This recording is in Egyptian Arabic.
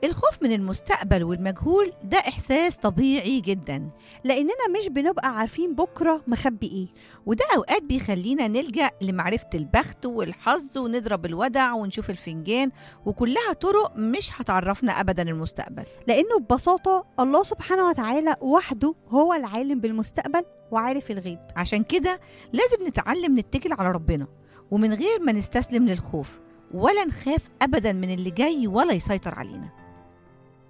الخوف من المستقبل والمجهول ده إحساس طبيعي جدا لأننا مش بنبقى عارفين بكرة مخبي إيه وده أوقات بيخلينا نلجأ لمعرفة البخت والحظ ونضرب الودع ونشوف الفنجان وكلها طرق مش هتعرفنا أبدا المستقبل لأنه ببساطة الله سبحانه وتعالى وحده هو العالم بالمستقبل وعارف الغيب عشان كده لازم نتعلم نتكل على ربنا ومن غير ما نستسلم للخوف ولا نخاف أبدا من اللي جاي ولا يسيطر علينا